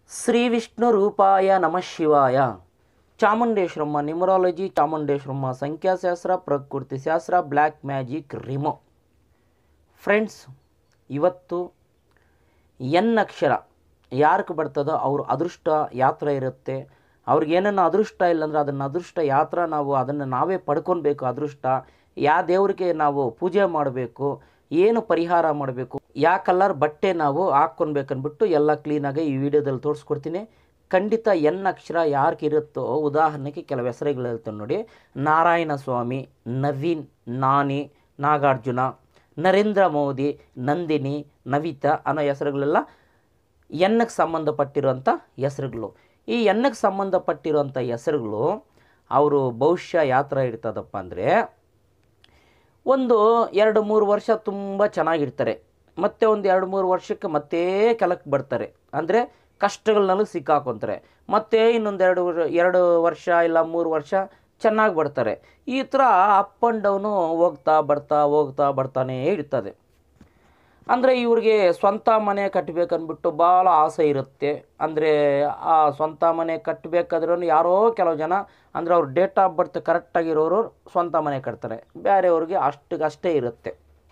ಶ್ರೀ ವಿಷ್ಣು ರೂಪಾಯ ನಮಃ ಶಿವಾಯ ಚಾಮುಂಡೇಶ್ವರಮ್ಮ ನ್ಯೂಮರಾಲಜಿ ಚಾಮುಂಡೇಶ್ವರಮ್ಮ ಸಂಖ್ಯಾಶಾಸ್ತ್ರ ಪ್ರಕೃತಿ ಶಾಸ್ತ್ರ ಬ್ಲ್ಯಾಕ್ ಮ್ಯಾಜಿಕ್ ರಿಮೋ ಫ್ರೆಂಡ್ಸ್ ಇವತ್ತು ಎನ್ ಅಕ್ಷರ ಯಾರಿಗೆ ಬರ್ತದೋ ಅವ್ರ ಅದೃಷ್ಟ ಯಾತ್ರೆ ಇರುತ್ತೆ ಅವ್ರಿಗೆ ಏನನ್ನ ಅದೃಷ್ಟ ಇಲ್ಲಾಂದ್ರೆ ಅದನ್ನು ಅದೃಷ್ಟ ಯಾತ್ರ ನಾವು ಅದನ್ನು ನಾವೇ ಪಡ್ಕೊಳ್ಬೇಕು ಅದೃಷ್ಟ ಯಾವ ದೇವರಿಗೆ ನಾವು ಪೂಜೆ ಮಾಡಬೇಕು ಏನು ಪರಿಹಾರ ಮಾಡಬೇಕು ಯಾವ ಕಲರ್ ಬಟ್ಟೆ ನಾವು ಹಾಕ್ಕೊಳ್ಬೇಕನ್ಬಿಟ್ಟು ಎಲ್ಲ ಕ್ಲೀನಾಗಿ ಈ ವಿಡಿಯೋದಲ್ಲಿ ತೋರಿಸ್ಕೊಡ್ತೀನಿ ಖಂಡಿತ ಎನ್ ಅಕ್ಷರ ಯಾರಿಗಿರುತ್ತೋ ಉದಾಹರಣೆಗೆ ಕೆಲವು ಹೆಸರುಗಳು ಹೇಳ್ತಾನೆ ನೋಡಿ ನಾರಾಯಣ ಸ್ವಾಮಿ ನವೀನ್ ನಾನಿ ನಾಗಾರ್ಜುನ ನರೇಂದ್ರ ಮೋದಿ ನಂದಿನಿ ನವಿತಾ ಅನ್ನೋ ಹೆಸರುಗಳೆಲ್ಲ ಎನ್ನಕ್ಕೆ ಸಂಬಂಧಪಟ್ಟಿರುವಂಥ ಹೆಸರುಗಳು ಈ ಎನ್ನಕ್ಕೆ ಸಂಬಂಧಪಟ್ಟಿರುವಂಥ ಹೆಸರುಗಳು ಅವರು ಭವಿಷ್ಯ ಯಾತ್ರ ಇರ್ತದಪ್ಪ ಅಂದರೆ ಒಂದು ಎರಡು ಮೂರು ವರ್ಷ ತುಂಬ ಚೆನ್ನಾಗಿರ್ತಾರೆ ಮತ್ತೆ ಒಂದು ಎರಡು ಮೂರು ವರ್ಷಕ್ಕೆ ಮತ್ತೆ ಕೆಲಕ್ಕೆ ಬರ್ತಾರೆ ಅಂದರೆ ಕಷ್ಟಗಳನ್ನೆಲ್ಲ ಸಿಕ್ಕಾಕೊಂತಾರೆ ಮತ್ತೆ ಇನ್ನೊಂದು ಎರಡು ವರ್- ಎರಡು ವರ್ಷ ಇಲ್ಲ ಮೂರು ವರ್ಷ ಚೆನ್ನಾಗಿ ಬರ್ತಾರೆ ಈ ಥರ ಅಪ್ ಆ್ಯಂಡ್ ಡೌನು ಹೋಗ್ತಾ ಬರ್ತಾ ಹೋಗ್ತಾ ಬರ್ತಾನೇ ಇರ್ತದೆ ಅಂದರೆ ಇವ್ರಿಗೆ ಸ್ವಂತ ಮನೆ ಕಟ್ಟಬೇಕನ್ಬಿಟ್ಟು ಭಾಳ ಆಸೆ ಇರುತ್ತೆ ಅಂದರೆ ಆ ಸ್ವಂತ ಮನೆ ಕಟ್ಟಬೇಕಾದ್ರೂ ಯಾರೋ ಕೆಲವು ಜನ ಅಂದರೆ ಅವ್ರ ಡೇಟ್ ಆಫ್ ಬರ್ತ್ ಕರೆಕ್ಟಾಗಿರೋರು ಸ್ವಂತ ಮನೆ ಕಟ್ತಾರೆ ಬೇರೆಯವ್ರಿಗೆ ಅಷ್ಟಕ್ಕಷ್ಟೇ ಇರುತ್ತೆ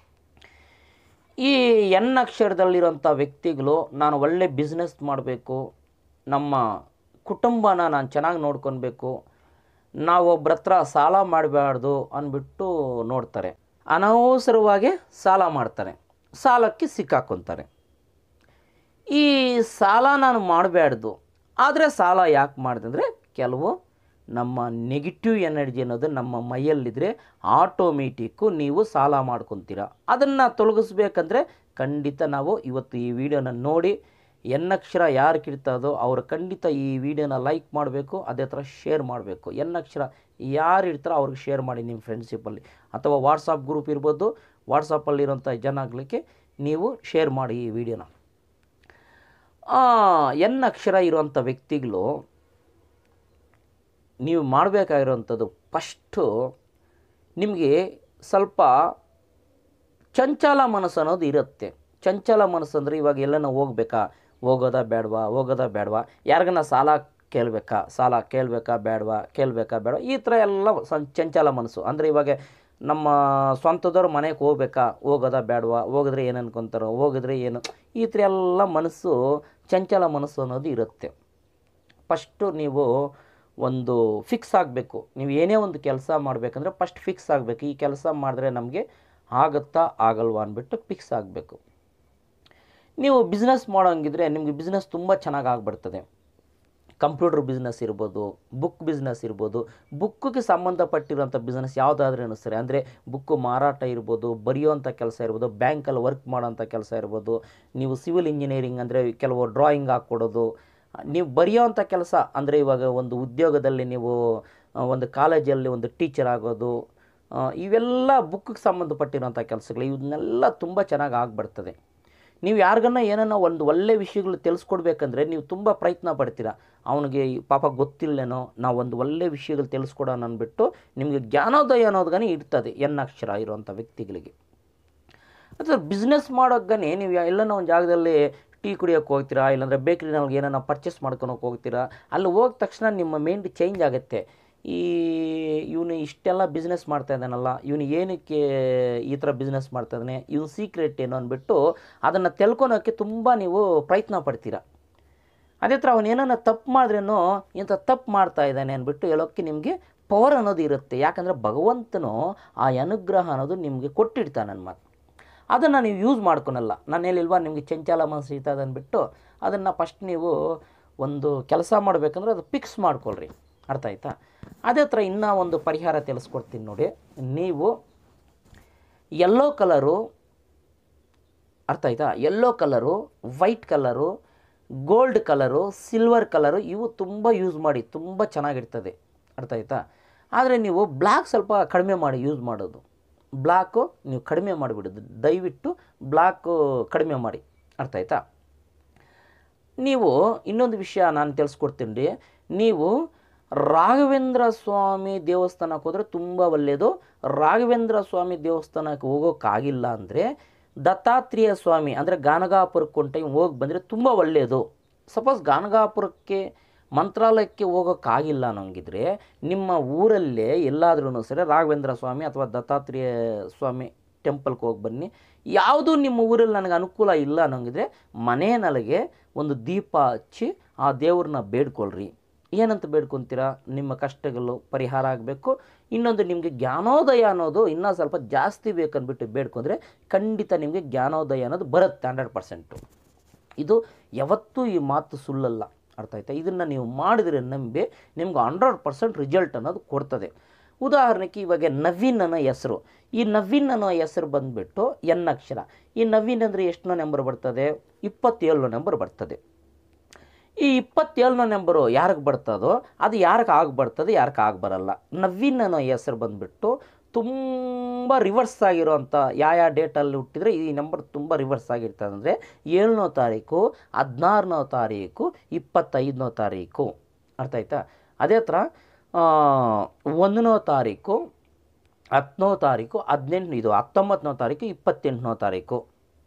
ಈ ಎನ್ ಅಕ್ಷರದಲ್ಲಿರೋಂಥ ವ್ಯಕ್ತಿಗಳು ನಾನು ಒಳ್ಳೆ ಬಿಸ್ನೆಸ್ ಮಾಡಬೇಕು ನಮ್ಮ ಕುಟುಂಬನ ನಾನು ಚೆನ್ನಾಗಿ ನೋಡ್ಕೊಳ್ಬೇಕು ನಾವು ಒಬ್ರ ಹತ್ರ ಸಾಲ ಮಾಡಬಾರ್ದು ಅಂದ್ಬಿಟ್ಟು ನೋಡ್ತಾರೆ ಅನವಸರವಾಗಿ ಸಾಲ ಮಾಡ್ತಾರೆ ಸಾಲಕ್ಕೆ ಸಿಕ್ಕಾಕೊತಾರೆ ಈ ಸಾಲ ನಾನು ಮಾಡಬಾರ್ದು ಆದರೆ ಸಾಲ ಯಾಕೆ ಮಾಡಿದೆ ಅಂದರೆ ಕೆಲವು ನಮ್ಮ ನೆಗೆಟಿವ್ ಎನರ್ಜಿ ಅನ್ನೋದು ನಮ್ಮ ಮೈಯಲ್ಲಿದ್ದರೆ ಆಟೋಮೆಟಿಕ್ಕು ನೀವು ಸಾಲ ಮಾಡ್ಕೊತೀರ ಅದನ್ನು ತೊಲಗಿಸ್ಬೇಕಂದ್ರೆ ಖಂಡಿತ ನಾವು ಇವತ್ತು ಈ ವಿಡಿಯೋನ ನೋಡಿ ಎನ್ನಕ್ಷರ ಯಾರು ಕಿಡ್ತದೋ ಅವರು ಖಂಡಿತ ಈ ವಿಡಿಯೋನ ಲೈಕ್ ಮಾಡಬೇಕು ಅದೇ ಥರ ಶೇರ್ ಮಾಡಬೇಕು ಎನ್ನಕ್ಷರ ಯಾರು ಇರ್ತಾರೋ ಅವ್ರಿಗೆ ಶೇರ್ ಮಾಡಿ ನಿಮ್ಮ ಫ್ರೆಂಡ್ಶಿಪ್ಪಲ್ಲಿ ಅಥವಾ ವಾಟ್ಸಪ್ ಗ್ರೂಪ್ ಇರ್ಬೋದು ವಾಟ್ಸಪ್ಪಲ್ಲಿರೋಂಥ ಜನಗಳಿಗೆ ನೀವು ಶೇರ್ ಮಾಡಿ ಈ ವಿಡಿಯೋನ ಎನ್ ಅಕ್ಷರ ಇರುವಂಥ ವ್ಯಕ್ತಿಗಳು ನೀವು ಮಾಡಬೇಕಾಗಿರೋವಂಥದ್ದು ಫಸ್ಟು ನಿಮಗೆ ಸ್ವಲ್ಪ ಚಂಚಲ ಮನಸ್ಸು ಅನ್ನೋದು ಇರುತ್ತೆ ಚಂಚಲ ಮನಸ್ಸು ಅಂದರೆ ಇವಾಗ ಎಲ್ಲನ ಹೋಗ್ಬೇಕಾ ಹೋಗೋದಾ ಬೇಡವಾ ಹೋಗೋದಾ ಬೇಡವಾ ಯಾರಿಗನ ಸಾಲ ಕೇಳಬೇಕಾ ಸಾಲ ಕೇಳಬೇಕಾ ಬೇಡವಾ ಕೇಳಬೇಕಾ ಬೇಡ ಈ ಥರ ಎಲ್ಲ ಸಂ ಚಂಚಲ ಮನಸ್ಸು ಅಂದರೆ ಇವಾಗ ನಮ್ಮ ಸ್ವಂತದವ್ರ ಮನೆಗೆ ಹೋಗ್ಬೇಕಾ ಹೋಗೋದಾ ಬೇಡವಾ ಹೋಗಿದ್ರೆ ಏನು ಅನ್ಕೊತಾರೋ ಹೋಗಿದ್ರೆ ಏನು ಈ ಥರ ಎಲ್ಲ ಮನಸ್ಸು ಚಂಚಲ ಮನಸ್ಸು ಅನ್ನೋದು ಇರುತ್ತೆ ಫಸ್ಟು ನೀವು ಒಂದು ಫಿಕ್ಸ್ ಆಗಬೇಕು ನೀವು ಏನೇ ಒಂದು ಕೆಲಸ ಮಾಡಬೇಕಂದ್ರೆ ಫಸ್ಟ್ ಫಿಕ್ಸ್ ಆಗಬೇಕು ಈ ಕೆಲಸ ಮಾಡಿದ್ರೆ ನಮಗೆ ಆಗುತ್ತಾ ಆಗಲ್ವಾ ಅಂದ್ಬಿಟ್ಟು ಫಿಕ್ಸ್ ಆಗಬೇಕು ನೀವು ಬಿಸ್ನೆಸ್ ಮಾಡೋಂಗಿದ್ರೆ ನಿಮಗೆ ಬಿಸ್ನೆಸ್ ತುಂಬ ಚೆನ್ನಾಗಿ ಆಗ್ಬಿಡ್ತದೆ ಕಂಪ್ಯೂಟರ್ ಬಿಸ್ನೆಸ್ ಇರ್ಬೋದು ಬುಕ್ ಬಿಸ್ನೆಸ್ ಇರ್ಬೋದು ಬುಕ್ಕಿಗೆ ಸಂಬಂಧಪಟ್ಟಿರೋಂಥ ಬಿಸ್ನೆಸ್ ಯಾವುದಾದ್ರೂ ಸರಿ ಅಂದರೆ ಬುಕ್ಕು ಮಾರಾಟ ಇರ್ಬೋದು ಬರೆಯುವಂಥ ಕೆಲಸ ಇರ್ಬೋದು ಬ್ಯಾಂಕಲ್ಲಿ ವರ್ಕ್ ಮಾಡೋಂಥ ಕೆಲಸ ಇರ್ಬೋದು ನೀವು ಸಿವಿಲ್ ಇಂಜಿನಿಯರಿಂಗ್ ಅಂದರೆ ಕೆಲವು ಡ್ರಾಯಿಂಗ್ ಹಾಕ್ಕೊಡೋದು ನೀವು ಬರೆಯೋವಂಥ ಕೆಲಸ ಅಂದರೆ ಇವಾಗ ಒಂದು ಉದ್ಯೋಗದಲ್ಲಿ ನೀವು ಆ, ಒಂದು ಕಾಲೇಜಲ್ಲಿ ಒಂದು ಟೀಚರ್ ಆಗೋದು ಆ, ಇವೆಲ್ಲ ಬುಕ್ಕಿಗೆ ಸಂಬಂಧಪಟ್ಟಿರೋಂಥ ಕೆಲಸಗಳು ಇವನ್ನೆಲ್ಲ ತುಂಬ ಚೆನ್ನಾಗಿ ಆಗ್ಬರ್ತದೆ ನೀವು ಯಾರಿಗನ್ನ ಏನನ್ನ ಒಂದು ಒಳ್ಳೆ ವಿಷಯಗಳು ತಿಳಿಸ್ಕೊಡ್ಬೇಕಂದ್ರೆ ನೀವು ತುಂಬ ಪ್ರಯತ್ನ ಪಡ್ತೀರಾ ಅವನಿಗೆ ಈ ಪಾಪ ಗೊತ್ತಿಲ್ಲೇನೋ ನಾವು ಒಂದು ಒಳ್ಳೆ ವಿಷಯಗಳು ತಿಳಿಸ್ಕೊಡೋಣ ಅಂದ್ಬಿಟ್ಟು ನಿಮಗೆ ಜ್ಞಾನೋದಯ ಅನ್ನೋದ್ಗಾನೆ ಇರ್ತದೆ ಎನ್ನಕ್ಷರ ಇರುವಂಥ ವ್ಯಕ್ತಿಗಳಿಗೆ ಅಥವಾ ಬಿಸ್ನೆಸ್ ಮಾಡೋಕ್ಕನೆ ನೀವು ಎಲ್ಲನೋ ಒಂದು ಜಾಗದಲ್ಲಿ ಟೀ ಕುಡಿಯೋಕೆ ಹೋಗ್ತೀರಾ ಇಲ್ಲಾಂದರೆ ಬೇಕ್ರಿನಲ್ಲಿ ಏನನ್ನ ಪರ್ಚೇಸ್ ಮಾಡ್ಕೊಳಕ್ಕೆ ಹೋಗ್ತೀರಾ ಅಲ್ಲಿ ಹೋದ ತಕ್ಷಣ ನಿಮ್ಮ ಮೈಂಡ್ ಚೇಂಜ್ ಆಗುತ್ತೆ ಈ ಇವನು ಇಷ್ಟೆಲ್ಲ ಬಿಸ್ನೆಸ್ ಮಾಡ್ತಾ ಇದ್ದಾನಲ್ಲ ಇವನು ಏನಕ್ಕೆ ಈ ಥರ ಬಿಸ್ನೆಸ್ ಮಾಡ್ತಾ ಇದ್ದಾನೆ ಇವನು ಸೀಕ್ರೆಟ್ ಏನು ಅಂದ್ಬಿಟ್ಟು ಅದನ್ನು ತಿಳ್ಕೊಳೋಕ್ಕೆ ತುಂಬ ನೀವು ಪ್ರಯತ್ನ ಪಡ್ತೀರಾ ಅದೇ ಥರ ಅವನು ಏನನ್ನ ತಪ್ಪು ಮಾಡಿದ್ರೇನೋ ಇಂಥ ತಪ್ಪು ಮಾಡ್ತಾ ಇದ್ದಾನೆ ಅಂದ್ಬಿಟ್ಟು ಹೇಳೋಕ್ಕೆ ನಿಮಗೆ ಪವರ್ ಅನ್ನೋದು ಇರುತ್ತೆ ಯಾಕಂದರೆ ಭಗವಂತನು ಆ ಅನುಗ್ರಹ ಅನ್ನೋದು ನಿಮಗೆ ಕೊಟ್ಟಿರ್ತಾನೆ ನನ್ನ ಮಾತು ಅದನ್ನು ನೀವು ಯೂಸ್ ಮಾಡ್ಕೊಳಲ್ಲ ನಾನು ಹೇಳಿಲ್ವಾ ನಿಮಗೆ ಚಂಚಲ ಮನಸ್ಸು ಇರ್ತದೆ ಅಂದ್ಬಿಟ್ಟು ಅದನ್ನು ಫಸ್ಟ್ ನೀವು ಒಂದು ಕೆಲಸ ಮಾಡಬೇಕಂದ್ರೆ ಅದು ಫಿಕ್ಸ್ ಮಾಡ್ಕೊಳ್ರಿ ಅರ್ಥ ಆಯ್ತಾ ಅದೇ ಥರ ಇನ್ನೂ ಒಂದು ಪರಿಹಾರ ತಿಳಿಸ್ಕೊಡ್ತೀನಿ ನೋಡಿ ನೀವು ಯೆಲ್ಲೋ ಕಲರು ಅರ್ಥ ಆಯ್ತಾ yellow colour white colour gold colour silver colour ಇವು ತುಂಬ ಯೂಸ್ ಮಾಡಿ ತುಂಬ ಚೆನ್ನಾಗಿರ್ತದೆ ಅರ್ಥ ಆಯ್ತಾ ಆದರೆ ನೀವು ಬ್ಲ್ಯಾಕ್ ಸ್ವಲ್ಪ ಕಡಿಮೆ ಮಾಡಿ ಯೂಸ್ ಮಾಡೋದು ಬ್ಲ್ಯಾಕು ನೀವು ಕಡಿಮೆ ಮಾಡಿಬಿಡೋದು ದಯವಿಟ್ಟು ಬ್ಲ್ಯಾಕು ಕಡಿಮೆ ಮಾಡಿ ಅರ್ಥ ಆಯ್ತಾ ನೀವು ಇನ್ನೊಂದು ವಿಷಯ ನಾನು ತಿಳಿಸ್ಕೊಡ್ತೀನಿ ರೀ ನೀವು ರಾಘವೇಂದ್ರ ಸ್ವಾಮಿ ದೇವಸ್ಥಾನಕ್ಕೆ ಹೋದರೆ ತುಂಬ ಒಳ್ಳೆಯದು ರಾಘವೇಂದ್ರ ಸ್ವಾಮಿ ದೇವಸ್ಥಾನಕ್ಕೆ ಹೋಗೋಕ್ಕಾಗಿಲ್ಲ ಅಂದರೆ ದತ್ತಾತ್ರೇಯ ಸ್ವಾಮಿ ಅಂದರೆ ಗಾನಗಾಪುರಕ್ಕೆ ಒಂದು ಟೈಮ್ ಹೋಗಿ ಬಂದರೆ ತುಂಬ ಒಳ್ಳೆಯದು ಸಪೋಸ್ ಗಾನಗಾಪುರಕ್ಕೆ ಮಂತ್ರಾಲಯಕ್ಕೆ ಹೋಗೋಕ್ಕಾಗಿಲ್ಲ ಅನ್ನೋಂಗಿದ್ರೆ ನಿಮ್ಮ ಊರಲ್ಲೇ ಎಲ್ಲಾದ್ರೂ ಸರಿ ರಾಘವೇಂದ್ರ ಸ್ವಾಮಿ ಅಥವಾ ದತ್ತಾತ್ರೇಯ ಸ್ವಾಮಿ ಟೆಂಪಲ್ಗೆ ಹೋಗಿ ಬನ್ನಿ ಯಾವುದು ನಿಮ್ಮ ಊರಲ್ಲಿ ನನಗೆ ಅನುಕೂಲ ಇಲ್ಲ ಅನ್ನೋಂಗಿದ್ರೆ ಮನೆಯೊಳಗೆ ಒಂದು ದೀಪ ಹಚ್ಚಿ ಆ ದೇವ್ರನ್ನ ಬೇಡ್ಕೊಳ್ರಿ ಏನಂತ ಬೇಡ್ಕೊತೀರಾ ನಿಮ್ಮ ಕಷ್ಟಗಳು ಪರಿಹಾರ ಆಗಬೇಕು ಇನ್ನೊಂದು ನಿಮಗೆ ಜ್ಞಾನೋದಯ ಅನ್ನೋದು ಇನ್ನೂ ಸ್ವಲ್ಪ ಜಾಸ್ತಿ ಬೇಕಂದ್ಬಿಟ್ಟು ಬೇಡ್ಕೊಂಡ್ರೆ ಖಂಡಿತ ನಿಮಗೆ ಜ್ಞಾನೋದಯ ಅನ್ನೋದು ಬರುತ್ತೆ ಹಂಡ್ರೆಡ್ ಪರ್ಸೆಂಟು ಇದು ಯಾವತ್ತೂ ಈ ಮಾತು ಸುಳ್ಳಲ್ಲ ಅರ್ಥ ಆಯ್ತಾ ಇದನ್ನು ನೀವು ಮಾಡಿದರೆ ನಂಬಿ ನಿಮ್ಗೆ ಹಂಡ್ರೆಡ್ ಪರ್ಸೆಂಟ್ ರಿಸಲ್ಟ್ ಅನ್ನೋದು ಕೊಡ್ತದೆ ಉದಾಹರಣೆಗೆ ಇವಾಗ ನವೀನ್ ಅನ್ನೋ ಹೆಸರು ಈ ನವೀನ್ ಅನ್ನೋ ಹೆಸರು ಬಂದುಬಿಟ್ಟು ಎನ್ ಅಕ್ಷರ ಈ ನವೀನ್ ಅಂದರೆ ಎಷ್ಟನೋ ನಂಬರ್ ಬರ್ತದೆ ಇಪ್ಪತ್ತೇಳನೇ ನಂಬರ್ ಬರ್ತದೆ ಈ ಇಪ್ಪತ್ತೇಳನೇ ನಂಬರು ಯಾರಿಗೆ ಬರ್ತದೋ ಅದು ಯಾರಿಗೆ ಆಗಿ ಬರ್ತದೆ ಯಾರಿಗೆ ಆಗಿ ಬರಲ್ಲ ನವೀನ್ ಅನ್ನೋ ಹೆಸರು ಬಂದುಬಿಟ್ಟು ತುಂಬ ರಿವರ್ಸ್ ಆಗಿರೋಂಥ ಯಾವ ಯಾವ ಡೇಟಲ್ಲಿ ಹುಟ್ಟಿದರೆ ಈ ನಂಬರ್ ತುಂಬ ರಿವರ್ಸ್ ಆಗಿರ್ತದೆ ಅಂದರೆ ಏಳನೋ ತಾರೀಕು ಹದಿನಾರನೋ ತಾರೀಕು ಇಪ್ಪತ್ತೈದನೋ ತಾರೀಕು ಅರ್ಥ ಆಯ್ತಾ ಅದೇ ಥರ ಒಂದನೋ ತಾರೀಕು ಹತ್ತನೋ ತಾರೀಕು ಹದಿನೆಂಟು ಇದು ಹತ್ತೊಂಬತ್ತನೋ ತಾರೀಕು ಇಪ್ಪತ್ತೆಂಟನೋ ತಾರೀಕು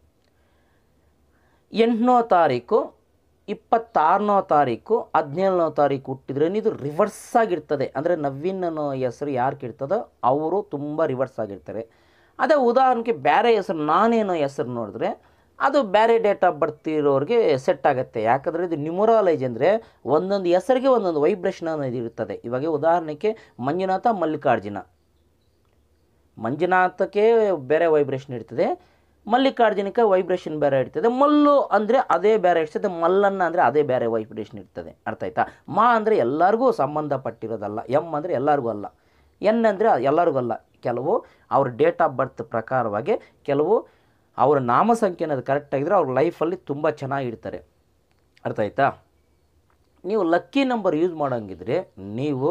ಎಂಟನೋ ತಾರೀಕು ಇಪ್ಪತ್ತಾರನೋ ತಾರೀಕು ಹದಿನೇಳನೋ ತಾರೀಕು ಹುಟ್ಟಿದ್ರೆ ಇದು ರಿವರ್ಸ್ ಆಗಿರ್ತದೆ ಅಂದರೆ ನವೀನ್ ಅನ್ನೋ ಹೆಸರು ಯಾರಿಗೆ ಇರ್ತದೋ ಅವರು ತುಂಬ ರಿವರ್ಸ್ ಆಗಿರ್ತಾರೆ ಅದೇ ಉದಾಹರಣೆಗೆ ಬೇರೆ ಹೆಸರು ನಾನೇನೋ ಹೆಸರು ನೋಡಿದ್ರೆ ಅದು ಬೇರೆ ಡೇಟ್ ಆಫ್ ಬರ್ತ್ ಇರೋರಿಗೆ ಸೆಟ್ ಆಗುತ್ತೆ ಯಾಕಂದರೆ ಇದು ನ್ಯೂಮರಾಲಜಿ ಅಂದರೆ ಒಂದೊಂದು ಹೆಸರಿಗೆ ಒಂದೊಂದು ವೈಬ್ರೇಷನ್ ಅನ್ನೋದು ಇರ್ತದೆ ಇವಾಗ ಉದಾಹರಣೆಗೆ ಮಂಜುನಾಥ ಮಲ್ಲಿಕಾರ್ಜುನ ಮಂಜುನಾಥಕ್ಕೆ ಬೇರೆ ವೈಬ್ರೇಷನ್ ಇರ್ತದೆ ಮಲ್ಲಿಕಾರ್ಜುನಕ್ಕೆ ವೈಬ್ರೇಷನ್ ಬೇರೆ ಇರ್ತದೆ ಮಲ್ಲು ಅಂದರೆ ಅದೇ ಬೇರೆ ಇರ್ತದೆ ಮಲ್ಲನ್ನ ಅಂದರೆ ಅದೇ ಬೇರೆ ವೈಬ್ರೇಷನ್ ಇರ್ತದೆ ಅರ್ಥ ಆಯ್ತಾ ಮಾ ಅಂದರೆ ಎಲ್ಲರಿಗೂ ಸಂಬಂಧಪಟ್ಟಿರೋದಲ್ಲ ಎಮ್ ಅಂದರೆ ಎಲ್ಲರಿಗೂ ಅಲ್ಲ ಎನ್ ಅಂದರೆ ಎಲ್ಲರಿಗೂ ಅಲ್ಲ ಕೆಲವು ಅವ್ರ ಡೇಟ್ ಆಫ್ ಬರ್ತ್ ಪ್ರಕಾರವಾಗಿ ಕೆಲವು ಅವರ ನಾಮ ಸಂಖ್ಯೆ ಅನ್ನೋದು ಕರೆಕ್ಟಾಗಿದ್ದರೆ ಅವ್ರ ಲೈಫಲ್ಲಿ ತುಂಬ ಚೆನ್ನಾಗಿರ್ತಾರೆ ಅರ್ಥ ಆಯ್ತಾ ನೀವು ಲಕ್ಕಿ ನಂಬರ್ ಯೂಸ್ ಮಾಡೋಂಗಿದ್ರೆ ನೀವು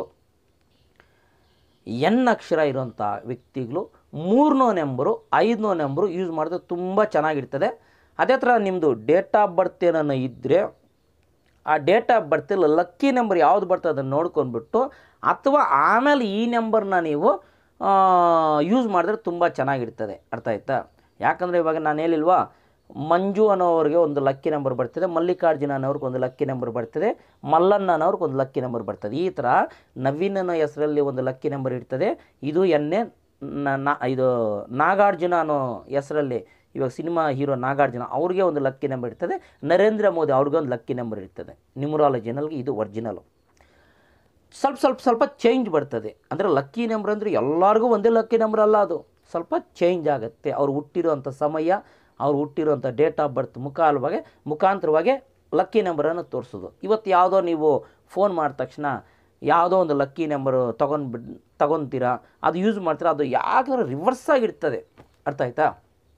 ಎನ್ ಅಕ್ಷರ ಇರೋಂಥ ವ್ಯಕ್ತಿಗಳು ಮೂರನೋ ನಂಬರು ಐದನೋ ನಂಬರು ಯೂಸ್ ಮಾಡಿದ್ರೆ ತುಂಬ ಚೆನ್ನಾಗಿರ್ತದೆ ಅದೇ ಥರ ನಿಮ್ಮದು ಡೇಟ್ ಆಫ್ ಬರ್ತ್ ಏನನ್ನ ಇದ್ದರೆ ಆ ಡೇಟ್ ಆಫ್ ಬರ್ತಲ್ಲಿ ಲಕ್ಕಿ ನಂಬರ್ ಯಾವ್ದು ಬರ್ತದೆ ಅದನ್ನು ನೋಡ್ಕೊಂಡ್ಬಿಟ್ಟು ಅಥವಾ ಆಮೇಲೆ ಈ ನಂಬರ್ನ ನೀವು ಯೂಸ್ ಮಾಡಿದ್ರೆ ತುಂಬ ಚೆನ್ನಾಗಿರ್ತದೆ ಅರ್ಥ ಆಯ್ತಾ ಯಾಕಂದರೆ ಇವಾಗ ನಾನು ಹೇಳಿಲ್ವಾ ಮಂಜು ಅನ್ನೋವ್ರಿಗೆ ಒಂದು ಲಕ್ಕಿ ನಂಬರ್ ಬರ್ತದೆ ಮಲ್ಲಿಕಾರ್ಜುನ ಅನ್ನೋರ್ಗೆ ಒಂದು ಲಕ್ಕಿ ನಂಬರ್ ಬರ್ತದೆ ಮಲ್ಲಣ್ಣ ಅನ್ನೋರ್ಗೆ ಒಂದು ಲಕ್ಕಿ ನಂಬರ್ ಬರ್ತದೆ ಈ ಥರ ನವೀನ್ ಅನ್ನೋ ಹೆಸರಲ್ಲಿ ಒಂದು ಲಕ್ಕಿ ನಂಬರ್ ಇರ್ತದೆ ಇದು ಎನ್ನೇ ನಾ ಇದು ನಾಗಾರ್ಜುನ ಅನ್ನೋ ಹೆಸರಲ್ಲಿ ಇವಾಗ ಸಿನಿಮಾ ಹೀರೋ ನಾಗಾರ್ಜುನ ಅವ್ರಿಗೆ ಒಂದು ಲಕ್ಕಿ ನಂಬರ್ ಇರ್ತದೆ ನರೇಂದ್ರ ಮೋದಿ ಅವ್ರಿಗೆ ಒಂದು ಲಕ್ಕಿ ನಂಬರ್ ಇರ್ತದೆ ನ್ಯೂಮರಾಲಜಿನಲ್ಗೆ ಇದು ಒರಿಜಿನಲು ಸ್ವಲ್ಪ ಸ್ವಲ್ಪ ಸ್ವಲ್ಪ ಚೇಂಜ್ ಬರ್ತದೆ ಅಂದರೆ ಲಕ್ಕಿ ನಂಬರ್ ಅಂದರೆ ಎಲ್ಲರಿಗೂ ಒಂದೇ ಲಕ್ಕಿ ನಂಬರ್ ಅಲ್ಲ ಅದು ಸ್ವಲ್ಪ ಚೇಂಜ್ ಆಗುತ್ತೆ ಅವ್ರು ಹುಟ್ಟಿರೋಂಥ ಸಮಯ ಅವ್ರು ಹುಟ್ಟಿರೋಂಥ ಡೇಟ್ ಆಫ್ ಬರ್ತ್ ಮುಖಾಲ್ವಾಗಿ ಮುಖಾಂತರವಾಗಿ ಲಕ್ಕಿ ನಂಬರನ್ನು ತೋರಿಸೋದು ಇವತ್ತು ಯಾವುದೋ ನೀವು ಫೋನ್ ಮಾಡಿದ ತಕ್ಷಣ ಯಾವುದೋ ಒಂದು ಲಕ್ಕಿ ನಂಬರು ತೊಗೊಂಡ್ಬಿಡ್ ತಗೊತೀರಾ ಅದು ಯೂಸ್ ಮಾಡ್ತೀರಾ ಅದು ಯಾವ್ದಾದ್ರು ರಿವರ್ಸ್ ಆಗಿರ್ತದೆ ಅರ್ಥ ಆಯ್ತಾ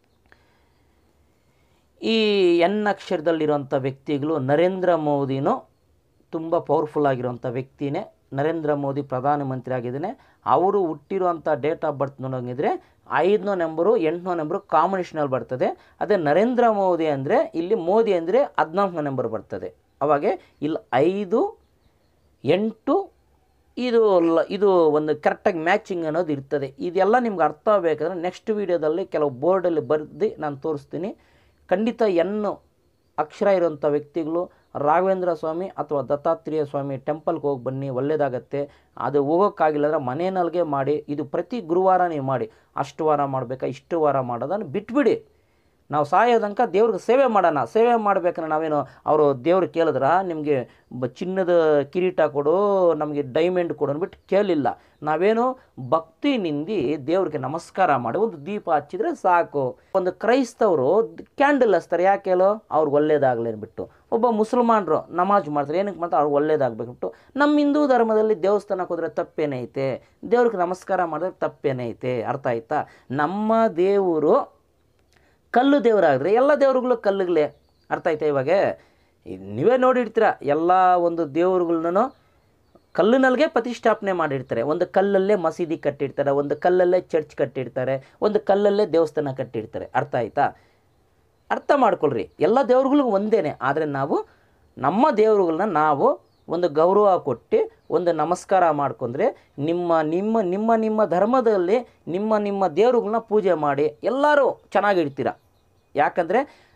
ಈ ಎನ್ ಅಕ್ಷರದಲ್ಲಿರುವಂಥ ವ್ಯಕ್ತಿಗಳು ನರೇಂದ್ರ ಮೋದಿನೂ ತುಂಬ ಪವರ್ಫುಲ್ ಆಗಿರುವಂಥ ವ್ಯಕ್ತಿನೇ ನರೇಂದ್ರ ಮೋದಿ ಪ್ರಧಾನಮಂತ್ರಿ ಆಗಿದ್ದಾನೆ ಅವರು ಹುಟ್ಟಿರುವಂಥ ಡೇಟ್ ಆಫ್ ಬರ್ತ್ ನೋಡೋಂಗಿದ್ರೆ ಐದನೋ ನಂಬರು ಎಂಟನೋ ನಂಬರು ಕಾಂಬಿನೇಷನಲ್ಲಿ ಬರ್ತದೆ ಅದೇ ನರೇಂದ್ರ ಮೋದಿ ಅಂದರೆ ಇಲ್ಲಿ ಮೋದಿ ಅಂದರೆ ಹದಿನಾಲ್ಕನೇ ನಂಬರ್ ಬರ್ತದೆ ಅವಾಗೆ ಇಲ್ಲಿ ಐದು ಎಂಟು ಇದು ಲ ಇದು ಒಂದು ಕರೆಕ್ಟಾಗಿ ಮ್ಯಾಚಿಂಗ್ ಅನ್ನೋದು ಇರ್ತದೆ ಇದೆಲ್ಲ ನಿಮ್ಗೆ ಅರ್ಥ ಆಗಬೇಕಂದ್ರೆ ನೆಕ್ಸ್ಟ್ ವೀಡಿಯೋದಲ್ಲಿ ಕೆಲವು ಬೋರ್ಡಲ್ಲಿ ಬರೆದು ನಾನು ತೋರಿಸ್ತೀನಿ ಖಂಡಿತ ಎನ್ನು ಅಕ್ಷರ ಇರೋಂಥ ವ್ಯಕ್ತಿಗಳು ರಾಘವೇಂದ್ರ ಸ್ವಾಮಿ ಅಥವಾ ದತ್ತಾತ್ರೇಯ ಸ್ವಾಮಿ ಟೆಂಪಲ್ಗೆ ಹೋಗಿ ಬನ್ನಿ ಒಳ್ಳೆಯದಾಗತ್ತೆ ಅದು ಹೋಗೋಕ್ಕಾಗಿಲ್ಲ ಅಂದ್ರೆ ಮನೆಯಲ್ಲಿಗೆ ಮಾಡಿ ಇದು ಪ್ರತಿ ಗುರುವಾರ ನೀವು ಮಾಡಿ ಅಷ್ಟು ವಾರ ಮಾಡಬೇಕಾ ಇಷ್ಟು ವಾರ ಮಾಡೋದನ್ನು ಬಿಟ್ಬಿಡಿ ನಾವು ಸಾಯೋದಂಕ ದೇವ್ರಿಗೆ ಸೇವೆ ಮಾಡೋಣ ಸೇವೆ ಮಾಡ್ಬೇಕಂದ್ರೆ ನಾವೇನು ಅವರು ದೇವ್ರು ಕೇಳಿದ್ರ ನಿಮಗೆ ಬ ಚಿನ್ನದ ಕಿರೀಟ ಕೊಡು ನಮಗೆ ಡೈಮಂಡ್ ಕೊಡು ಅಂದ್ಬಿಟ್ಟು ಕೇಳಿಲ್ಲ ನಾವೇನು ಭಕ್ತಿನಿಂದ ದೇವ್ರಿಗೆ ನಮಸ್ಕಾರ ಮಾಡಿ ಒಂದು ದೀಪ ಹಚ್ಚಿದ್ರೆ ಸಾಕು ಒಂದು ಕ್ರೈಸ್ತವರು ಕ್ಯಾಂಡಲ್ ಹಚ್ತಾರೆ ಯಾಕೆ ಹೇಳೋ ಅವ್ರಿಗೆ ಒಳ್ಳೇದಾಗಲಿ ಅಂದ್ಬಿಟ್ಟು ಒಬ್ಬ ಮುಸಲ್ಮಾನರು ನಮಾಜ್ ಮಾಡ್ತಾರೆ ಏನಕ್ಕೆ ಮಾಡ್ತಾರೆ ಅವ್ರಿಗೆ ಒಳ್ಳೇದಾಗಬೇಕಿಟ್ಟು ನಮ್ಮ ಹಿಂದೂ ಧರ್ಮದಲ್ಲಿ ದೇವಸ್ಥಾನಕ್ಕೆ ಹೋದ್ರೆ ತಪ್ಪೇನೈತೆ ದೇವ್ರಿಗೆ ನಮಸ್ಕಾರ ಮಾಡಿದ್ರೆ ತಪ್ಪೇನೈತೆ ಅರ್ಥ ಆಯ್ತಾ ನಮ್ಮ ದೇವರು ಕಲ್ಲು ದೇವರಾದರೆ ಎಲ್ಲ ದೇವರುಗಳು ಕಲ್ಲುಗಳೇ ಅರ್ಥ ಆಯ್ತಾ ಇವಾಗ ಇದ್ ನೀವೇ ನೋಡಿರ್ತೀರ ಎಲ್ಲ ಒಂದು ದೇವರುಗಳನ್ನೂ ಕಲ್ಲಿನಲ್ಲಿಗೆ ಪ್ರತಿಷ್ಠಾಪನೆ ಮಾಡಿರ್ತಾರೆ ಒಂದು ಕಲ್ಲಲ್ಲೇ ಮಸೀದಿ ಕಟ್ಟಿರ್ತಾರೆ ಒಂದು ಕಲ್ಲಲ್ಲೇ ಚರ್ಚ್ ಕಟ್ಟಿರ್ತಾರೆ ಒಂದು ಕಲ್ಲಲ್ಲೇ ದೇವಸ್ಥಾನ ಕಟ್ಟಿರ್ತಾರೆ ಅರ್ಥ ಆಯ್ತಾ ಅರ್ಥ ಮಾಡ್ಕೊಳ್ರಿ ಎಲ್ಲ ದೇವ್ರುಗಳಿಗೂ ಒಂದೇನೆ ಆದರೆ ನಾವು ನಮ್ಮ ದೇವರುಗಳನ್ನ ನಾವು ಒಂದು ಗೌರವ ಕೊಟ್ಟು ಒಂದು ನಮಸ್ಕಾರ ಮಾಡ್ಕೊಂಡ್ರೆ ನಿಮ್ಮ ನಿಮ್ಮ ನಿಮ್ಮ ನಿಮ್ಮ ಧರ್ಮದಲ್ಲಿ ನಿಮ್ಮ ನಿಮ್ಮ ದೇವರುಗಳನ್ನ ಪೂಜೆ ಮಾಡಿ ಎಲ್ಲರೂ ಚೆನ್ನಾಗಿರ್ತೀರ ಯಾಕಂದರೆ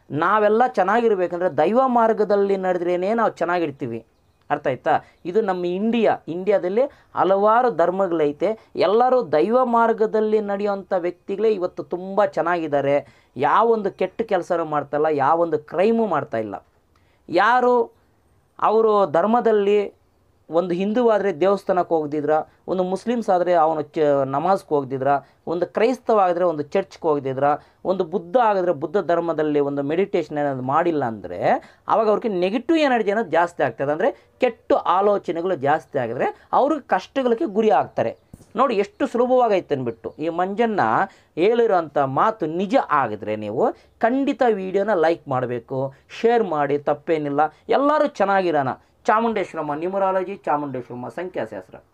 ನಾವೆಲ್ಲ ಚೆನ್ನಾಗಿರ್ಬೇಕಂದ್ರೆ ದೈವ ಮಾರ್ಗದಲ್ಲಿ ನಡೆದ್ರೇ ನಾವು ಚೆನ್ನಾಗಿರ್ತೀವಿ ಅರ್ಥ ಆಯ್ತಾ ಇದು ನಮ್ಮ ಇಂಡಿಯಾ ಇಂಡಿಯಾದಲ್ಲಿ ಹಲವಾರು ಧರ್ಮಗಳೈತೆ ಎಲ್ಲರೂ ದೈವ ಮಾರ್ಗದಲ್ಲಿ ನಡೆಯುವಂಥ ವ್ಯಕ್ತಿಗಳೇ ಇವತ್ತು ತುಂಬ ಚೆನ್ನಾಗಿದ್ದಾರೆ ಯಾವೊಂದು ಕೆಟ್ಟ ಕೆಲಸನೂ ಮಾಡ್ತಾಯಿಲ್ಲ ಯಾವೊಂದು ಕ್ರೈಮು ಮಾಡ್ತಾ ಇಲ್ಲ ಯಾರು ಅವರು ಧರ್ಮದಲ್ಲಿ ಒಂದು ಹಿಂದೂ ಆದರೆ ದೇವಸ್ಥಾನಕ್ಕೆ ಹೋಗ್ದಿದ್ರ ಒಂದು ಮುಸ್ಲಿಮ್ಸ್ ಆದರೆ ಅವನು ಚ ನಮಾಜ್ಗೆ ಹೋಗ್ದಿದ್ರ ಒಂದು ಕ್ರೈಸ್ತವ ಆಗಿದ್ರೆ ಒಂದು ಚರ್ಚ್ಗೆ ಹೋಗ್ದಿದ್ರ ಒಂದು ಬುದ್ಧ ಆಗಿದ್ರೆ ಬುದ್ಧ ಧರ್ಮದಲ್ಲಿ ಒಂದು ಮೆಡಿಟೇಷನ್ ಏನಾದ್ರು ಮಾಡಿಲ್ಲ ಅಂದರೆ ಅವಾಗ ಅವ್ರಿಗೆ ನೆಗೆಟಿವ್ ಎನರ್ಜಿ ಅನ್ನೋದು ಜಾಸ್ತಿ ಆಗ್ತದೆ ಅಂದರೆ ಕೆಟ್ಟ ಆಲೋಚನೆಗಳು ಜಾಸ್ತಿ ಆಗಿದ್ರೆ ಅವ್ರಿಗೆ ಕಷ್ಟಗಳಿಗೆ ಗುರಿ ಆಗ್ತಾರೆ ನೋಡಿ ಎಷ್ಟು ಸುಲಭವಾಗೈತೆ ಅಂದ್ಬಿಟ್ಟು ಈ ಮಂಜನ್ನ ಹೇಳಿರೋಂಥ ಮಾತು ನಿಜ ಆಗಿದ್ರೆ ನೀವು ಖಂಡಿತ ವಿಡಿಯೋನ ಲೈಕ್ ಮಾಡಬೇಕು ಶೇರ್ ಮಾಡಿ ತಪ್ಪೇನಿಲ್ಲ ಎಲ್ಲರೂ ಚೆನ್ನಾಗಿರೋಣ ಚಾಮುಂಡೇಶ್ವರಮ್ಮ ನ್ಯೂಮರಾಲಜಿ ಚಾಮುಂಡೇಶ್ವರಮ್ಮ ಸಂಖ್ಯಾಶಾಸ್ತ್ರ